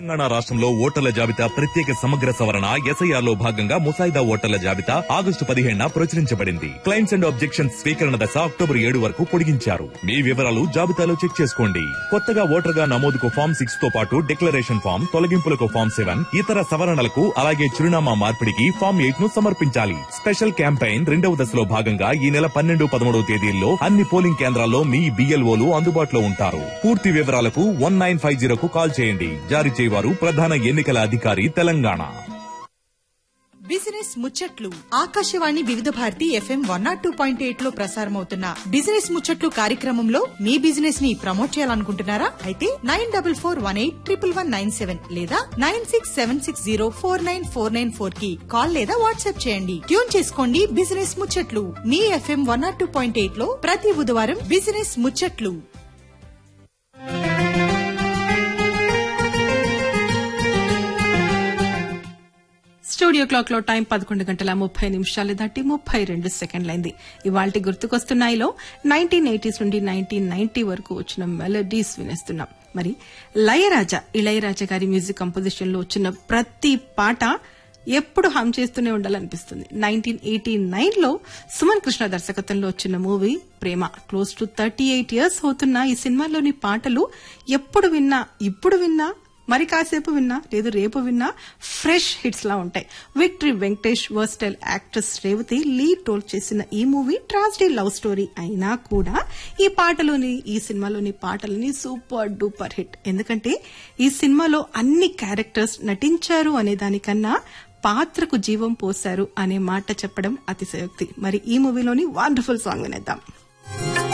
తెలంగాణ రాష్ట్రంలో ఓటర్ల జాబితా ప్రత్యేక సమగ్ర సవరణ ఎస్ఐఆర్ లో భాగంగా ముసాయిదా ఓటర్ల జాబితా ఆగస్టు పదిహేడున ప్రచురించబడింది క్లైమ్స్ అండ్ ఆబ్జెక్షన్స్ స్వీకరణ దశ అక్టోబర్ ఏడు వరకు పొడిగించారు మీ వివరాలు జాబితాలో చెక్ చేసుకోండి కొత్తగా ఓటర్ గా నమోదుకు ఫామ్ సిక్స్ తో పాటు డిక్లరేషన్ ఫామ్ తొలగింపులకు ఫామ్ సెవెన్ ఇతర సవరణలకు అలాగే చిరునామా మార్పిడికి ఫామ్ ఎయిట్ ను సమర్పించాలి స్పెషల్ క్యాంపెయిన్ రెండవ దశలో భాగంగా ఈ నెల పన్నెండు పదమూడవ తేదీల్లో అన్ని పోలింగ్ కేంద్రాల్లో మీ బిఎల్ఓలు అందుబాటులో ఉంటారు పూర్తి వివరాలకు వన్ నైన్ ఫైవ్ జీరోకు కాల్ చేయండి జారీ చేయవారు ప్రధాన ఎన్నికల అధికారి తెలంగాణ బిజినెస్ ముచ్చట్లు Akashvani Vividh Bharati FM one not two point eight లో ప్రసారమవుతున్న బిజినెస్ ముచ్చట్లు కార్యక్రమంలో మీ బిజినెస్ ని ప్రమోట్ చేయాలనుకుంటున్నారా అయితే nine double four one eight triple one nine seven లేదా nine six seven six zero four nine four nine four కి కాల్ లేదా వాట్సాప్ చేయండి ట్యూన్ చేసుకోండి బిజినెస్ ముచ్చట్లు మీ FM one not two point eight లో ప్రతి బుధవారం బిజినెస్ ముచ్చట్లు స్టూడియో క్లాక్ లో టైం పదకొండు గంటల ముప్పై నిమిషాలు దాటి ముప్పై రెండు సెకండ్లైంది ఇవాళ గుర్తుకొస్తున్నాయిలో నైన్టీన్ ఎయిటీస్ నుండి నైన్టీన్ నైన్టీ వరకు వచ్చిన మెలడీస్ వినేస్తున్నాం మరి లయరాజా ఇళయరాజా గారి మ్యూజిక్ కంపోజిషన్ లో వచ్చిన ప్రతి పాట ఎప్పుడు హమ్ చేస్తూనే ఉండాలనిపిస్తుంది నైన్టీన్ ఎయిటీ నైన్ లో సుమన్ కృష్ణ దర్శకత్వంలో వచ్చిన movie Prema close to thirty eight years అవుతున్న ఈ సినిమాలోని పాటలు ఎప్పుడు విన్నా ఇప్పుడు విన్నా మరి కాసేపు విన్నా లేదు రేపు విన్నా ఫ్రెష్ హిట్స్ లా ఉంటాయి victory Venkatesh versatile actress Revathi lead role చేసిన ఈ మూవీ ట్రాజిడీ లవ్ స్టోరీ అయినా కూడా ఈ పాటలోని ఈ సినిమాలోని పాటలని సూపర్ డూపర్ హిట్ ఎందుకంటే ఈ సినిమాలో అన్ని క్యారెక్టర్స్ నటించారు అనే దానికన్నా పాత్రకు జీవం పోశారు అనే మాట చెప్పడం అతిశయోక్తి మరి ఈ మూవీలోని వండర్ఫుల్ సాంగ్ వినేద్దాం